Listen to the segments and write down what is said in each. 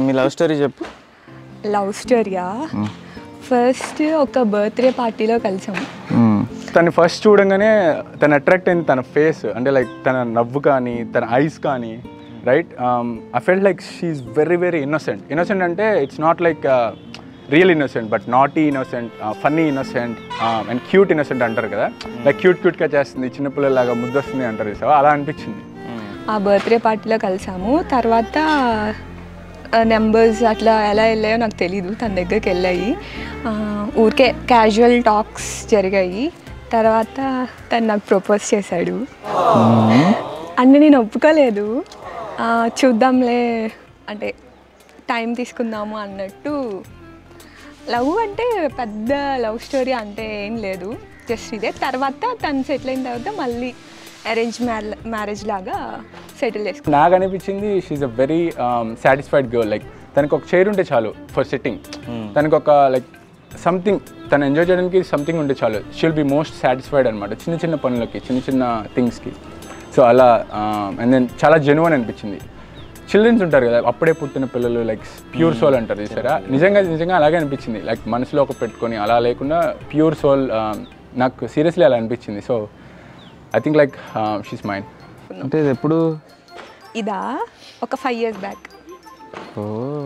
మీ love story చెప్పు love స్టోరీయా first ఒక బర్త్డే పార్టీలో కలిసాము తను ఫస్ట్ చూడంగానే తను అట్రాక్ట్ అయింది తన ఫేస్ అంటే లైక్ తన నవ్వు కానీ తన ఐస్ కానీ right I felt like she's very very innocent innocent అంటే it's not like real innocent but naughty innocent funny innocent and cute innocent అంటారు కదా లైక్ క్యూట్ క్యూట్గా చేస్తుంది చిన్నపిల్లలాగా ముద్దొస్తుంది అంటారు చూసావా అలా అనిపించింది ఆ బర్త్డే పార్టీలో కలిసాము తర్వాత నెంబర్స్ అట్లా ఎలా వెళ్ళాయో నాకు తెలీదు తన దగ్గరికి వెళ్ళాయి ఆ, ఊరికే క్యాజువల్ టాక్స్ జరిగాయి తర్వాత తను నాకు ప్రపోజ్ చేశాడు అంటే నేను ఒప్పుకోలేదు ఆ, చూద్దాంలే అంటే టైం తీసుకుందాము అన్నట్టు లవ్ అంటే పెద్ద లవ్ స్టోరీ అంటే ఏం లేదు జస్ట్ ఇదే తర్వాత తను సెటిల్ అయిన తర్వాత మళ్ళీ అరేంజ్ మ్యారేజ్ లాగా సెటిల్ చేసుకున్నాం నాకు అనిపించింది she's a very satisfied girl like తనకు ఒక చైర్ ఉంటే చాలు ఫర్ సిట్టింగ్ తనకు ఒక లైక్ సంథింగ్ తను ఎంజాయ్ చేయడానికి సంథింగ్ ఉంటే చాలు షీల్ బి మోస్ట్ సాటిస్ఫైడ్ అనమాట చిన్న చిన్న పనులకి చిన్న చిన్న థింగ్స్కి సో అలా అండ్ దెన్ చాలా జెన్యున్ అనిపించింది చిల్డ్రన్స్ ఉంటారు కదా అప్పుడే పుట్టిన పిల్లలు లైక్ ప్యూర్ సోల్ అంటారు చూసారా నిజంగా నిజంగా అలాగే అనిపించింది లైక్ మనసులో ఒక పెట్టుకొని అలా లేకుండా ప్యూర్ సోల్ నాకు సీరియస్లీ అలా అనిపించింది so I think like she's mind అంటే ఇది ఎప్పుడు ఇదా ఒక five years back oh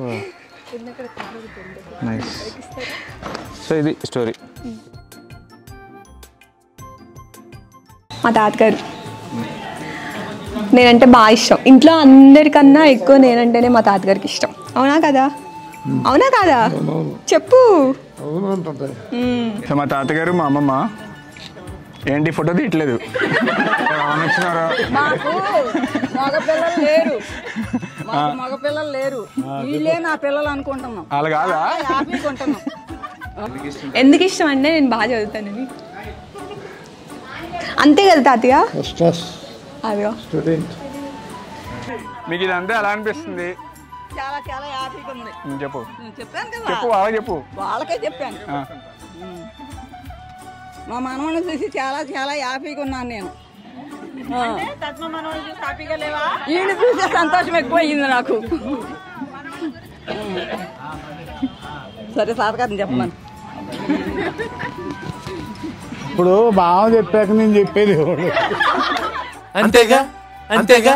nice so ఇది స్టోరీ మా తాతగారు నేనంటే బాగా ఇష్టం ఇంట్లో అందరికన్నా ఎక్కువ నేనంటేనే మా తాతగారికి ఇష్టం అవునా కదా అవునా కాదా చెప్పు మ్మ్. సో మా తాతగారు మా అమ్మమ్మ ఏంటి ఫోటో తీయట్లేదు వచ్చినారా మాకు మగ పిల్లలు లేరు మాకు మగ పిల్లలు లేరు వీళ్ళే నా పిల్లలు అనుకుంటున్నాం అలా కాదా హ్యాపీగా ఉంటున్నాం ఎందుకు ఇష్టం అంటే నేను బాగా చదువుతానని అంతే కదా తాతయ్య స్ట్రెస్ అదిగో స్టూడెంట్ మీకు ఇదంతా ఎలా అనిపిస్తుంది చాలా చాలా హ్యాపీగా ఉంది ఉమ్, చెప్పు నేను చెప్పాను కదా చెప్పు బాగా చెప్పు వాళ్ళకే చెప్పాను ఆ. మా మనవని చూసి చాలా చాలా హ్యాపీగా ఉన్నాను నేను ఈయన చూసే సంతోషం ఎక్కువయ్యింది నాకు సరే తాతగారిని చెప్పమని ఇప్పుడు బావ చెప్పాక నేను చెప్పేది ఎవడు అంతేగా అంతేగా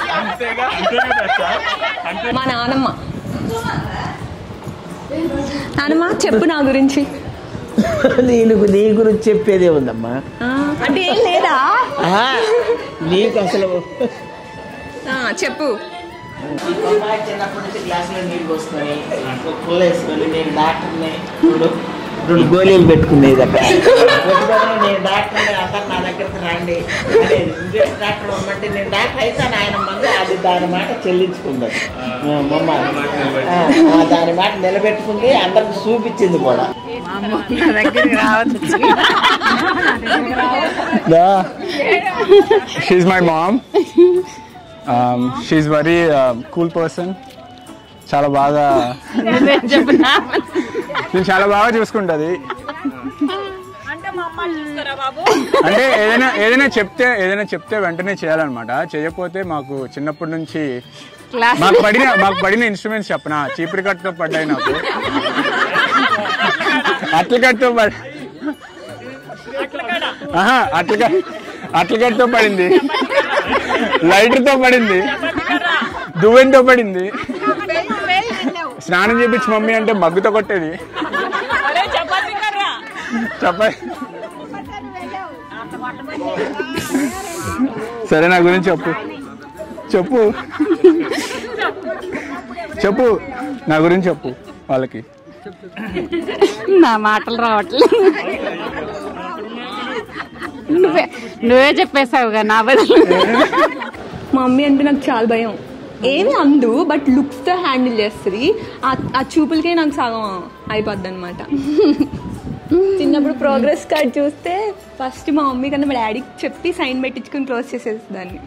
మా నానమ్మ నానమ్మ చెప్పు నా గురించి నేను నీ గురించి చెప్పేదే ఉందమ్మా ఆ, అంటే ఏం లేదా ఆహా, నీకు అసలు ఆ, చెప్పు చిన్నప్పటి నుంచి గ్లాసులో నీళ్ళు పోసుకొని ఒక పుల్ల వేసుకొని నేను డాక్టర్ని ఇప్పుడు రెండు గోళీలు పెట్టుకునేది అక్కడ పెట్టుకొని నేను డాక్టర్ని అందరు నా దగ్గరికి రండి అనేది ఇంగ్లీష్ డాక్టర్ అమ్మంటే నేను డాక్టర్ అయితే ఆయన మంది అది దాని మాట చెల్లించుకుంది ఆ, మమ్మ ఆ, ఆ, దాని మాట నిలబెట్టుకుంది అందరికి చూపించింది కూడా she's my mom she's very cool person చాలా బాగా నేను చాలా బాగా చూసుకుంటుంది అంటే ఏదైనా ఏదైనా చెప్తే ఏదైనా చెప్తే వెంటనే చేయాలన్నమాట చేయకపోతే మాకు చిన్నప్పటి నుంచి మాకు పడిన మాకు పడిన ఇన్స్ట్రుమెంట్స్ చెప్పనా చీపురు కట్టుతో పడ్డాయి నాకు అట్ల కట్టుతో పడి ఆహా, అట్ల అట్ల కట్టుతో పడింది లైటర్తో పడింది దువ్వెనతో పడింది స్నానం చేపించి మమ్మీ అంటే మగ్గుతో కొట్టేది చెప్ప సరే నా గురించి చెప్పు చెప్పు చెప్పు నా గురించి చెప్పు వాళ్ళకి నా మాటలు రావట్లేదు నువ్వే నువ్వే చెప్పేశావుగా నా బదులు మా మమ్మీ అంటే నాకు చాలా భయం ఏమి అందు బట్ లుక్స్తో హ్యాండిల్ చేస్తుంది ఆ- ఆ చూపులకే నాకు సగం అయిపోద్ది అనమాట చిన్నప్పుడు ప్రోగ్రెస్ కార్డ్ చూస్తే ఫస్ట్ మా మమ్మీ కన్నా మా డాడీకి చెప్పి సైన్ పెట్టించుకుని క్లోజ్ చేసేది దాన్ని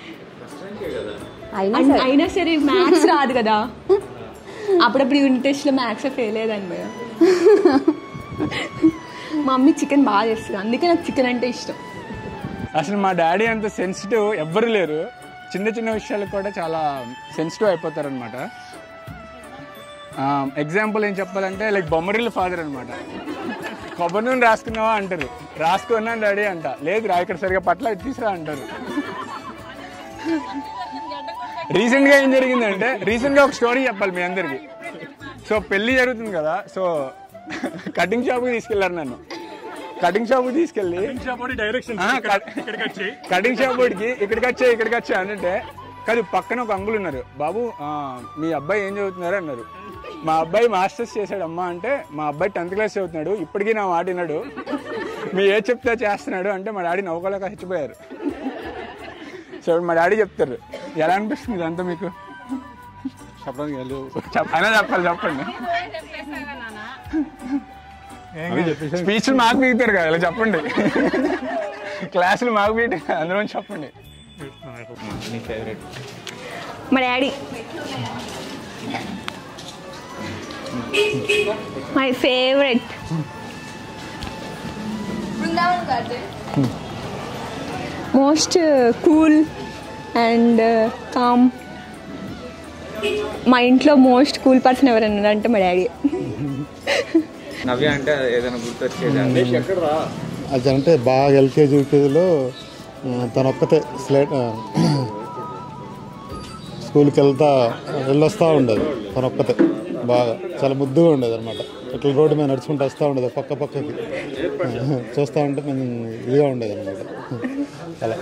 అన్- అయినా సరే మ్యాథ్స్ రాదు కదా అప్పుడప్పుడు యూనిట్ టెస్ట్లో మ్యాథ్స్ ఫెయిల్ అయ్యేదాన్ని మేడం మా మమ్మీ చికెన్ బాగా చేస్తుంది అందుకే నాకు చికెన్ అంటే ఇష్టం అసలు మా డాడీ అంత సెన్సిటివ్ ఎవ్వరు లేరు చిన్న చిన్న విషయాలకు కూడా చాలా సెన్సిటివ్ అయిపోతారు అనమాట ఎగ్జాంపుల్ ఏం చెప్పాలంటే లైక్ బొమ్మరిల్ ఫాదర్ అనమాట కొబ్బరి నూనె రాసుకున్నావా అంటారు రాసుకున్నాను డాడీ అంట లేదు రా ఇక్కడ సరిగా పట్ల ఇటు తీసురా అంటారు రీసెంట్గా ఏం జరిగిందంటే రీసెంట్గా ఒక స్టోరీ చెప్పాలి మీ అందరికి సో పెళ్ళి జరుగుతుంది కదా సో కటింగ్ షాప్కి తీసుకెళ్లారు నన్ను కటింగ్ షాప్కి తీసుకెళ్ళి డైరెక్షన్ ఆ, కట్- కటింగ్ షాప్ వాడికి ఇక్కడికి వచ్చే ఇక్కడికి వచ్చే అంటే కాదు పక్కన ఒక అంకుల్ ఉన్నారు బాబు ఆ, మీ అబ్బాయి ఏం చదువుతున్నారు అన్నారు మా అబ్బాయి మాస్టర్స్ చేశాడు అమ్మా అంటే మా అబ్బాయి టెన్త్ క్లాస్ చదువుతున్నాడు ఇప్పటికీ నా మాట విన్నాడు మీ ఏ చెప్తే చేస్తున్నాడు అంటే మా డాడీ నవ్వుకోలేక చచ్చిపోయారు సో మా డాడీ చెప్తారు ఎలా అనిపిస్తుంది ఇదంతా మీకు చెప్పడానికి వెళ్ళు అయినా చెప్పాలి చెప్పండి స్పీచ్ మాకు పీకుతారు కదా ఇలా చెప్పండి క్లాసులు మాకు పీటి అందులో చెప్పండి నీ ఫేవరెట్ మా daddy my favourite most cool and calm మా ఇంట్లో మోస్ట్ కూల్ పర్సన్ ఎవరైనా అంటే మా డాడీ నవ్య అంటే ఏదైనా గుర్తొచ్చేది అది అంటే బాగా ఎల్కేజీ యూకేజీలో తన ఒక్కతే స్లేట్ ఆ, స్కూల్కి వెళ్తా వెళ్ళొస్తూ ఉండేది తన ఒక్కతే బాగా చాలా ముద్దుగా ఉండేది అనమాట ఇట్లా రోడ్డు మీద నడుచుకుంటూ వస్తూ ఉండేది పక్క పక్కకి చూస్తూ ఉంటే కొంచెం ఇదిగా ఉండేది అనమాట అలా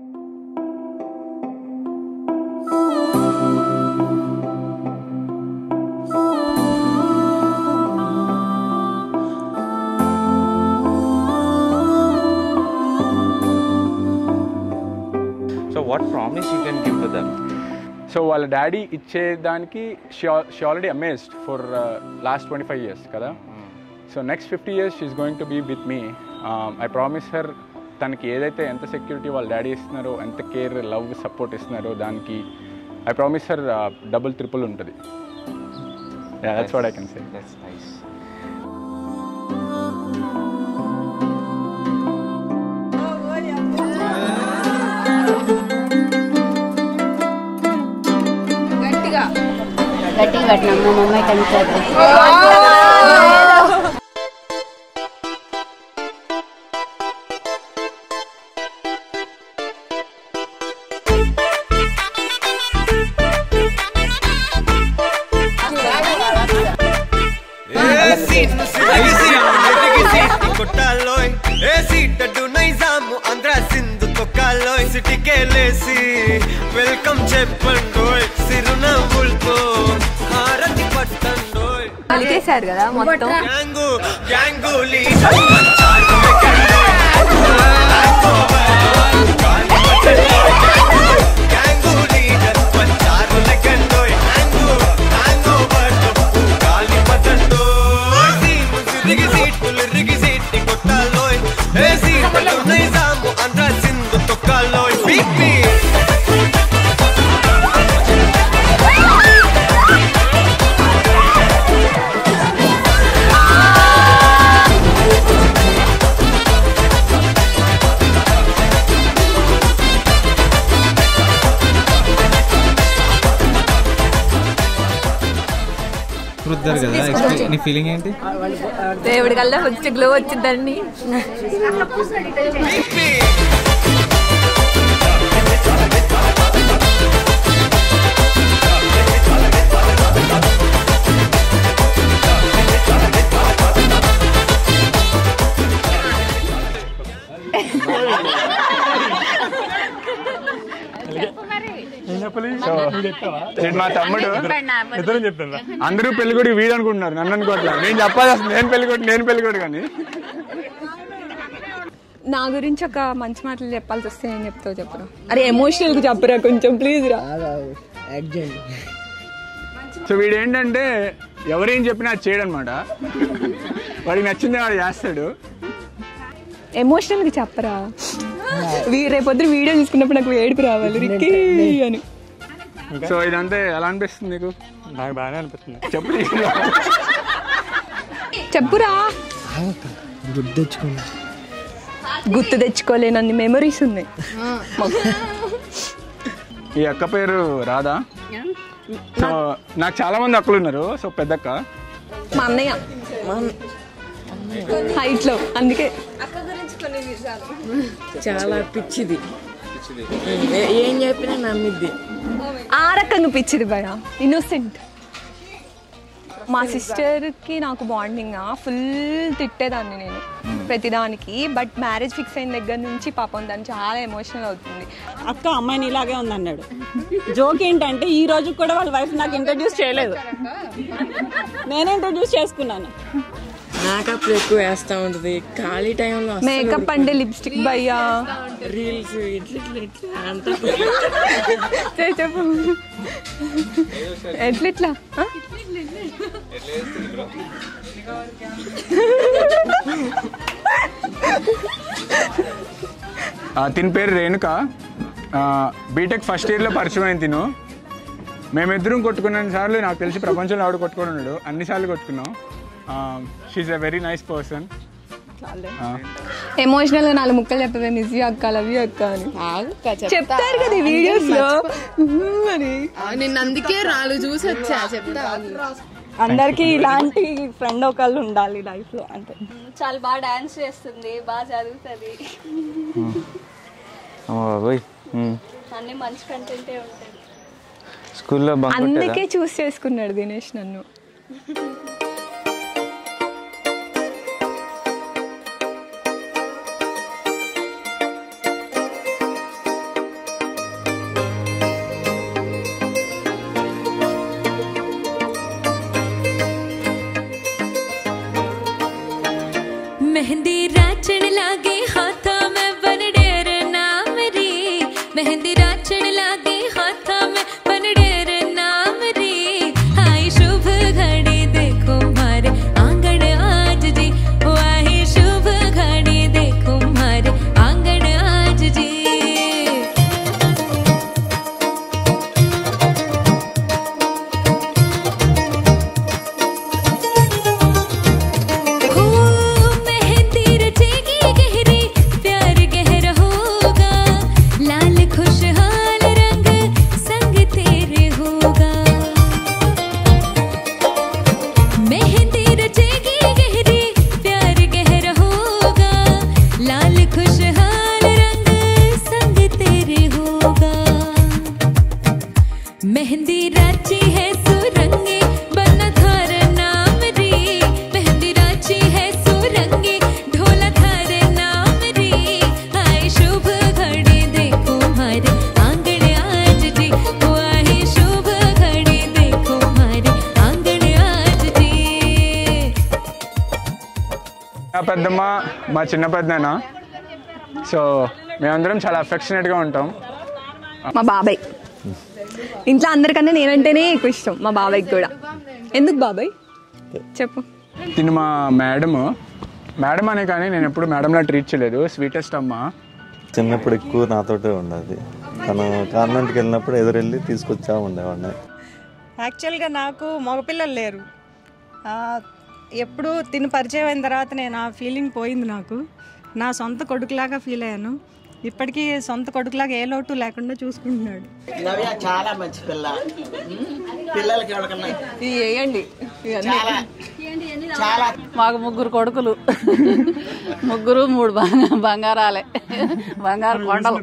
so what promise you can give to them so వాళ్ళ డాడీ ఇచ్చేదానికి she already amazed for last twenty five years కదా so next fifty years she's going to be with me I promise her తనకి ఏదైతే ఎంత security వాళ్ళ daddy ఇస్తున్నారో ఎంత care love support ఇస్తున్నారో దానికి I promise her double triple ఉంటుంది that's what I can say that's nice గట్టిగా కట్టినాం మా మమ్మీ కంచారు కొట్టాలోయ్ ఏ సీటడు నైజాము ఆంధ్ర సింధు తొక్కాలోయ్ సిటీకేలేసి వెల్కమ్ చెప్పండోయ్ సిరునవ్వులతో హారతి పట్టండోయ్ కలిగేశారు కదా మొత్తం గ్యాంగు గ్యాంగు లీడర్ చాలు మెకండోయ్ గ్యాంగు లీడర్ పంచారు లెకండోయ్ హ్యాంగు హ్యాంగు వర్డు గాలి పట్టండోయ్ సీము సిరిగి సీటులు రిగి సీటి కొట్టాలోయ్ ఏ సీటలు నైజాము ఆంధ్ర సింధు తొక్కాలోయ్ బీపీ రుద్దారు కదా ఎక్స్పీ- నీ ఫీలింగ్ ఏంటి దేవుడి కల్లా వచ్చి గ్లో వచ్చిందండి బీపీ సో నేను మా తమ్ముడు అందరూ పెళ్ళికొడుకు వీడు అనుకుంటున్నారు నన్ను అనుకోవట్లేదు నేను చెప్పాలి అసలు నేను పెళ్ళికొడు నేను పెళ్ళికొడు కానీ నా గురించి ఒక మంచి మాటలు చెప్పాల్సి వస్తే నేను చెప్తావు చెప్పరా అరే ఎమోషనల్ గా చెప్పరా కొంచెం ప్లీజ్ రా సో వీడు ఏంటంటే ఎవరేం చెప్పినా అది చేయడనమాట వాడికి నచ్చిందే వాడు చేస్తాడు ఎమోషనల్ గా చెప్పరా వీ రేపొద్దు వీడియో చూసుకున్నప్పుడు నాకు ఏడుపు రావాలి రిక్కీ అని సో ఇదంతా ఎలా అనిపిస్తుంది నీకు నాకు బాగానే అనిపిస్తుంది చెప్పు చెప్పురా గుర్తు తెచ్చుకోలేనన్ని మెమరీస్ ఉన్నాయి మాకు. ఈ అక్క పేరు రాధా సో నాకు చాలా మంది అక్కలు ఉన్నారు సో పెద్దక్క మా అన్నయ్య హైట్ లో అందుకే చాలా పిచ్చిది ఏ- ఏం చెప్పినా నమ్మిద్ది ఆ రకంగా పిచ్చిది భయ ఇన్నోసెంట్ మా సిస్టర్కి నాకు బాండింగ్ ఫుల్ తిట్టేదాన్ని నేను ప్రతిదానికి బట్ మ్యారేజ్ ఫిక్స్ అయిన దగ్గర నుంచి పాపం దాన్ని చాలా ఎమోషనల్ అవుతుంది అక్క అమ్మాయిని ఇలాగే ఉందన్నాడు జోక్ ఏంటంటే ఈ రోజు కూడా వాళ్ళ వైఫ్ నాకు ఇంట్రడ్యూస్ చేయలేదు నేనే ఇంట్రడ్యూస్ చేసుకున్నాను మేకప్ ఎక్కువ వేస్తా ఉంటది ఖాళీ టైంలో మేకప్ అంటే లిప్స్టిక్ భయ్యా రీల్స్ ఇట్లా ఇట్లా ఇట్లా అంతా చే- చెప్పు ఎట్లా ఇట్లా ఆ? ఆ, తిని పేరు రేణుక ఆ, బీటెక్ ఫస్ట్ ఇయర్లో పరిచయం అయింది తిను మేమిద్దరం కొట్టుకున్న సార్లు నాకు తెలిసి ప్రపంచంలో ఆవిడ కొట్టుకొని ఉన్నాడు అన్నిసార్లు కొట్టుకున్నాం she a very nice person emotional గా నాలుగు ముక్కలు చెప్పవే నిజి అక్క లవ్ యూ అక్క అని చెప్తారు కదా ఈ వీడియోస్ లో అని నిన్న అందుకే రాళ్ళు చూసి వచ్చా చెప్తా అందరికి ఇలాంటి ఫ్రెండ్ ఒకళ్ళు ఉండాలి లైఫ్ లో అంటే చాలా బాగా డాన్స్ చేస్తుంది బాగా చదువుతుంది బాబోయ్ అన్ని మంచి కంటెంటే ఉంటాయి స్కూల్లో బంక్ అందుకే చూస్ చేసుకున్నాడు దినేష్ నన్ను मेहंदी राचण लागे हाथा में बनडेर नाम रे मेहंदी राचण लागे हाथा में बनडेर नाम रे आई शुभ घड़ी देखो मारे आंगन आज जी ओ आई शुभ घड़ी देखो मारे आंगन आज जी हो मेहंदी रचेगी गहरी प्यार गहरा होगा लाल खुशहाल रंग संग तेरे होगा मेहंदी रचेगी गहरी प्यार गहरा होगा लाल खुशहाल रंग संग तेरे होगा मेहंदी राची है सुरंगे बना थार नाम रे मेहंदी राची है सुरंगे ढोला थार नाम रे आए शुभ घड़ी देखो मारे आंगन आज जी ओ आए शुभ घड़ी देखो मारे आंगन आज जी మా పెద్దమ్మ మా చిన్న పెద్దనాన్న సో మేమందరం చాలా అఫెక్షనేట్గా ఉంటాం మా బాబాయ్ ఇంట్లో అందరికన్నా నేనంటేనే ఎక్కువ ఇష్టం మా బాబాయ్కి కూడా ఎందుకు బాబాయ్ చెప్పు తిను మా మేడం మేడం అనే కానీ నేను ఎప్పుడు మేడంలా ట్రీట్ చేయలేదు స్వీటెస్ట్ అమ్మ చిన్నప్పుడు ఎక్కువ నాతోటే ఉండేది తను కాన్వెంట్కి వెళ్ళినప్పుడు ఎదురెళ్ళి తీసుకొచ్చా ఉండేవాడిని యాక్చువల్గా నాకు మగపిల్లలు లేరు ఆ, ఎప్పుడు తిని పరిచయం అయిన తర్వాత నేను ఆ ఫీలింగ్ పోయింది నాకు నా సొంత కొడుకులాగా ఫీల్ అయ్యాను ఇప్పటికీ సొంత కొడుకులాగా ఏ లోటు లేకుండా చూసుకుంటున్నాడు నవ్య చాలా మంచి పిల్ల పిల్లలకి ఎవరికన్నా ఇది వేయండి చాలా చాలా మాకు ముగ్గురు కొడుకులు ముగ్గురు మూడు బంగా- బంగారాలే బంగారు కొండలు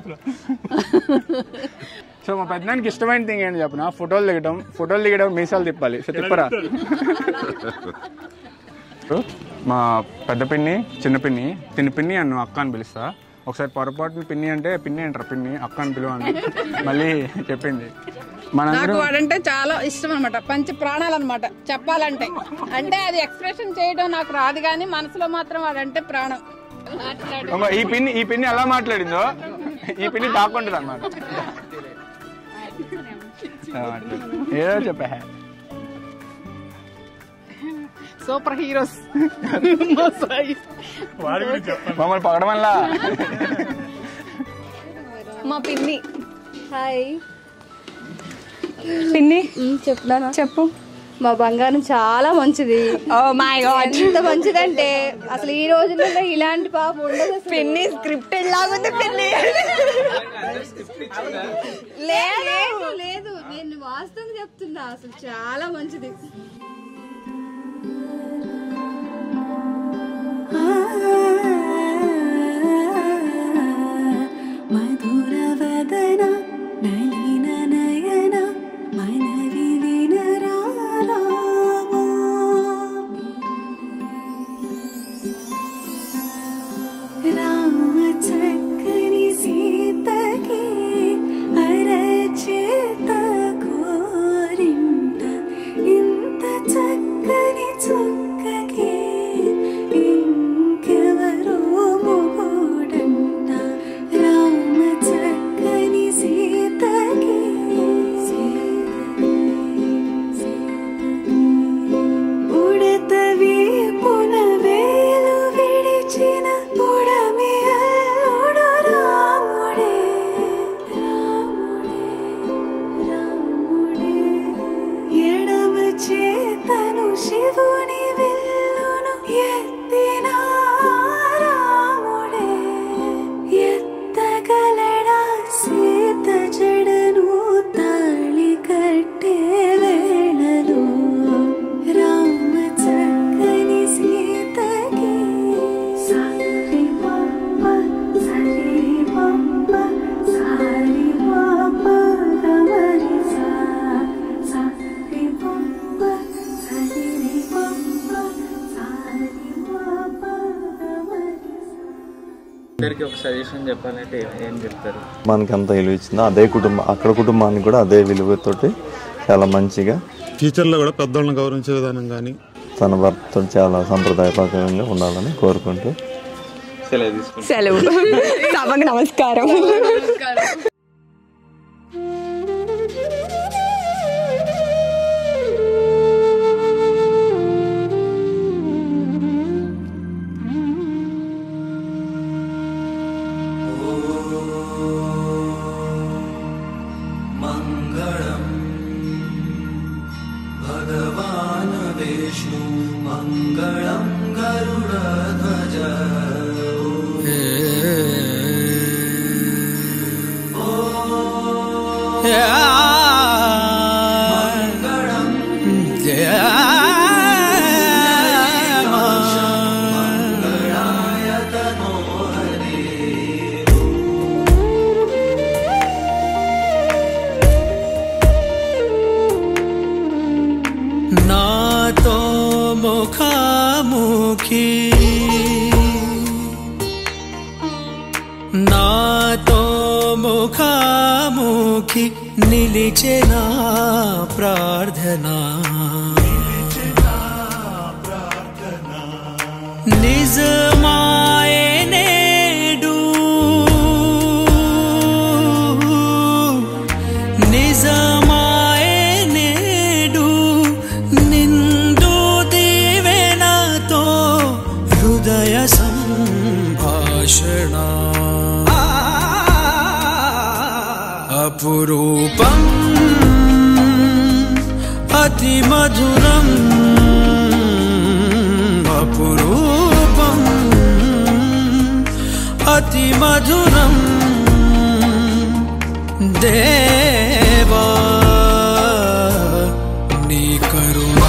సో మా పెద్దనానికి ఇష్టమైన థింగ్ ఏంటి చెప్పిన ఫోటోలు దిగడం ఫోటోలు దిగడం మీసాలు తిప్పాలి సో తిప్పరా మా పెద్ద పిన్ని చిన్న పిన్ని తిని పిన్ని అన్ను అక్క అని పిలుస్తా ఒకసారి పొరపాటున పిన్ని అంటే పిన్ని అంటారు పిన్ని అక్క అని పిలువని మళ్ళీ చెప్పింది నాకు మనందరం వాడంటే చాలా ఇష్టం అనమాట పంచి ప్రాణాలు అనమాట చెప్పాలంటే అంటే అది ఎక్స్ప్రెషన్ చేయడం నాకు రాదు కానీ మనసులో మాత్రం వాడంటే ప్రాణం ఇంకో ఈ పిన్ని ఈ పిన్ని ఎలా మాట్లాడిందో ఈ పిన్ని దాక్కుంటుంది అనమాట ఏదో చెప్పా సూపర్ హీరోస్ మమ్మల్ని పగడం వల్ల మా పిన్ని హాయ్ పిన్ని చెప్తానా చెప్పు మా బంగారం చాలా మంచిది ఓ మై గాడ్ ఎంత మంచిదంటే అసలు ఈ రోజుల్లో ఇలాంటి పాప ఉండదు అసలు. పిన్ని స్క్రిప్టెడ్ లాగుంది పిన్ని లేదు లేదు నేను వాస్తవం చెప్తున్నా అసలు చాలా మంచిది మధురవదన నలిన నయన మనవి వినరామా రామ చక్కని సీతకి అరచేత కోరింట ఇంత చక్కని చుక్కకి ఇంకెవరో మొగుడంట రామ చక్కని సీతకి ఉడత వీపున వేలు విడిచిన పుడమి అల్లుడు రాముడే రాముడే రాముడే ఎడమ చేతను శివుని విల్లును ఎత్తిన రాముడే ఎత్తగలడా సీత జడను తాళి కట్టే వేళలో రామ చక్కని సీతకి సారి పంప సరి పంప సారి పాప గమరి సా సారి పంప సరి పంప సారి పాప గమరి ఇద్దరికి ఒక సజెషన్ చెప్పాలంటే ఏం చెప్తారు మనకి ఎంత విలువ ఇచ్చిందో అదే కుటుంబం అక్కడ కుటుంబానికి కూడా అదే విలువతోటి చాలా మంచిగా ఫ్యూచర్లో కూడా పెద్దోళ్ళని గౌరవించే విధానం కానీ తన భర్తతో చాలా సంప్రదాయపరంగా ఉండాలని కోరుకుంటూ సెలవు తీసుకుంటారు సెలవు సభకు నమస్కారం मङ्गलम् भगवान् विष्णु मङ्गलं गरुडध्वज मङ्गलं मङ्गलाय तनो हरे నాతో ముఖాముఖి నాతో ముఖాముఖి నిలిచిన ప్రార్థన నిజమాయే నేడు నిజమాయే నేడు నిండు దీవెనతో హృదయ సంభాషణ అపురూపం అతి మధురం అపురూపం అతి మధురం దేవా నీ కరుణ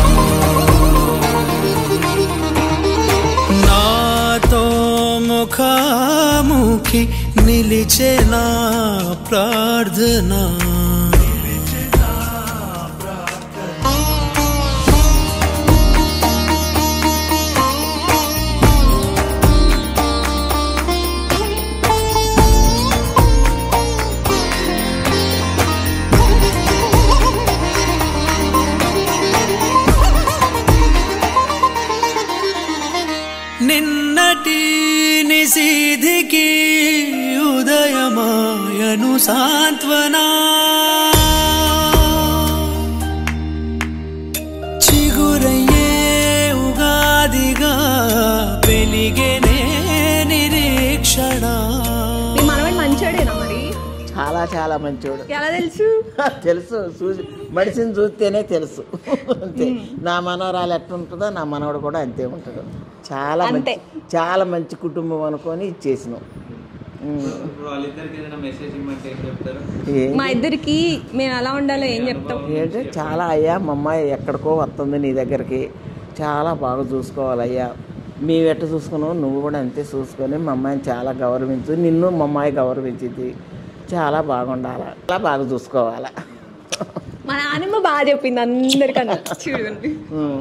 నాతో ముఖాముఖి నిలిచే నా ప్రార్థన నిన్నటి నిశీధికి ఉదయమాయను సాంత్వనా చిగురయ్యే ఉగాదిగా వెలిగెనే నిరీక్షణ మీ మనవాడు మంచోడేనా మరి చాలా చాలా మంచోడు ఎలా తెలుసు తెలుసు చూసి మనిషిని చూస్తేనే తెలుసు అంతే నా మనవరాలు ఎట్లుంటుందో నా మనవడు కూడా అంతే ఉంటాడు చాలా మంచి అంతే. చాలా మంచి కుటుంబం అనుకొని ఇచ్చేసినాం ఇప్పుడు వాళ్ళిద్దరికి ఏదైనా మెసేజ్ ఇమ్మంటే ఏం చెప్తారు మా ఇద్దరికి మేము ఎలా ఉండాలో ఏం చెప్తాం ఏంటి చాలా అయ్యా మా అమ్మాయి ఎక్కడికో వస్తుంది నీ దగ్గరికి చాలా బాగా చూసుకోవాలయ్యా మేము ఎట్ట చూసుకున్నావు నువ్వు కూడా అంతే చూసుకొని మా అమ్మాయిని చాలా గౌరవించు నిన్ను మా అమ్మాయి గౌరవించింది చాలా బాగుండాలి చాలా బాగా చూసుకోవాలి మా నాన్నమ్మ బాగా చెప్పింది అందరికన్నా చూడండి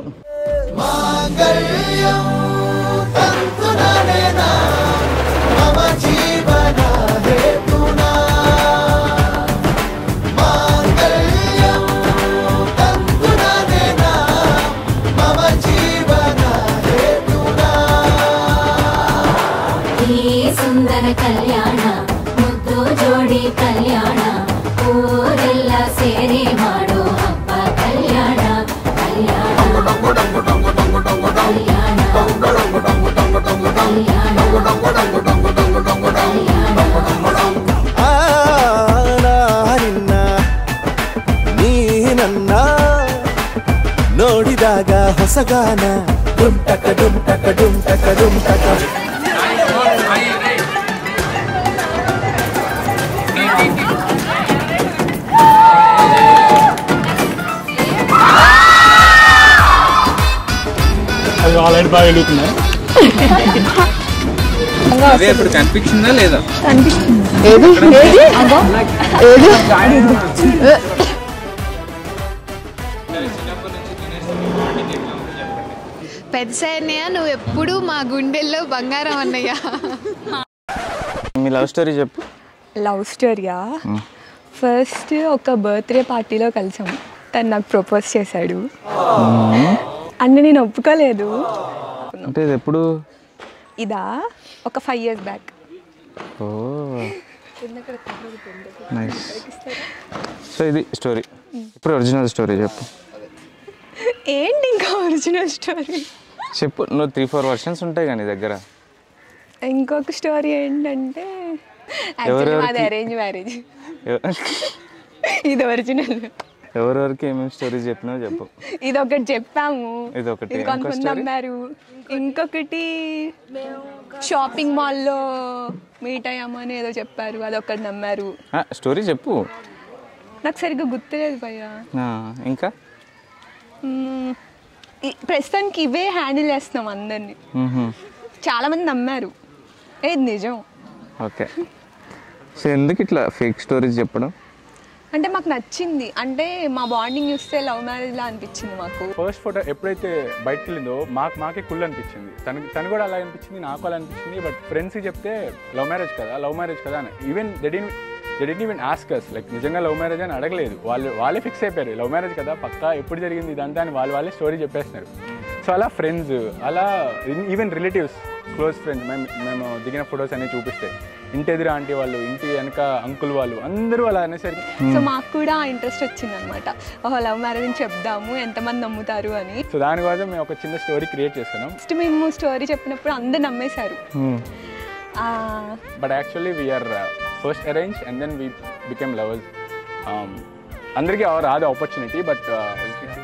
మమ జీవన హేతునా మాంగళ్యం తంతునా నేనా మమ జీవన హేతునా ಈ ಸುಂದರ ಕಲ್ಯಾಣ ಮುದ್ದು ಜೋಡಿ ಕಲ್ಯಾಣ ಊರೆಲ್ಲ ಸೇರಿ ಮಾಡೋ ಹಬ್ಬ ಕಲ್ಯಾಣ ಕಲ್ಯಾಣ ಆ ನಾ ನಿನ್ನ ನೀ ನನ್ನ ನೋಡಿದಾಗ ಹೊಸಗಾನ ಡುಂಟಕ ಡುಂಟಕ ಡುಂಟಕ ಡುಂಟಕ అది ఆల్రెడీ బాగా వెలుగుతున్నాయి అదే ఇప్పుడు కనిపించిందా లేదా ఏది ఏది అగో ఏది పెద్ద అన్నయ్య నువ్వు ఎప్పుడు మా గుండెల్లో బంగారం అన్నయ్య మీ లవ్ స్టోరీ చెప్పు లవ్ స్టోరీయా ఫస్ట్ ఒక బర్త్డే పార్టీలో కలిసాం తను నాకు ప్రపోజ్ చేశాడు అంటే నేను ఒప్పుకోలేదు అంటే ఇది ఎప్పుడు ఇదా ఒక five years back oh nice so ఇది స్టోరీ ఇప్పుడు ఒరిజినల్ స్టోరీ చెప్పు ఏంటి ఇంకా ఒరిజినల్ స్టోరీ చెప్పు నువ్వు త్రీ ఫోర్ వర్షన్స్ ఉంటాయి కానీ దగ్గర ఇంకొక స్టోరీ ఏంటంటే యాక్చువల్లీ ఎవరెవరికి? మాది అరేంజ్ మ్యారేజ్ ఎవ- ఇది ఒరిజినల్ ఎవరెవరికి ఏమేమి స్టోరీ చెప్పినావు చెప్పు ఇది ఒకటి చెప్పాము ఇది ఒకటి. ఇది ఇంకో కొంతమంది story? నమ్మారు ఇంకొకటి షాపింగ్ మాల్లో మీట్ అయ్యాము అని ఏదో చెప్పారు అదొకటి నమ్మారు స్టోరీ చెప్పు నాకు సరిగ్గా గుర్తులేదు భయ్యా ఆ, ఇంకా మ్మ్. ఈ- ప్రస్తుతానికి ఇవే హ్యాండిల్ చేస్తున్నాం అందరినీ మ్హూ. చాలా మంది నమ్మారు ఏది నిజం ఓకే సో ఎందుకు ఇట్లా ఫేక్ స్టోరీస్ చెప్పడం అంటే మాకు నచ్చింది అంటే మా బాండింగ్ చూస్తే లవ్ మ్యారేజ్ లా అనిపించింది మాకు ఫస్ట్ ఫోటో ఎప్పుడైతే బయటకు వెళ్ళిందో మాకు మాకే కుళ్ళు అనిపించింది తనకి తను కూడా అలా అనిపించింది నాకు అలా అనిపించింది బట్ ఫ్రెండ్స్కి చెప్తే లవ్ మ్యారేజ్ కదా లవ్ మ్యారేజ్ కదా అని even they didn't they didn't even ask us like నిజంగా లవ్ మ్యారేజ్ అని అడగలేదు వాళ్ళు వాళ్ళే ఫిక్స్ అయిపోయారు లవ్ మ్యారేజ్ కదా పక్కా ఎప్పుడు జరిగింది ఇదంతా అని వాళ్ళు వాళ్ళే స్టోరీ చెప్పేస్తున్నారు సో అలా ఫ్రెండ్స్ అలా ఈవెన్ రిలేటివ్స్ క్లోజ్ ఫ్రెండ్స్ మేము మేము దిగిన ఫొటోస్ అన్ని చూపిస్తే ఇంటి ఎదురు ఆంటీ వాళ్ళు ఇంటి వెనక అంకుల్ వాళ్ళు అందరూ అలా అనేసరికి సో మాకు కూడా ఇంట్రెస్ట్ వచ్చింది అనమాట ఓహో లవ్ మ్యారేజ్ అని చెప్దాము ఎంతమంది నమ్ముతారు అని సో దానికోసం మేము ఒక చిన్న స్టోరీ క్రియేట్ చేస్తున్నాం ఫస్ట్ మేము స్టోరీ చెప్పినప్పుడు అందరు నమ్మేశారు ఆ, but actually we are first arrange and then we became lovers అందరికీ రాదు ఆపర్చునిటీ బట్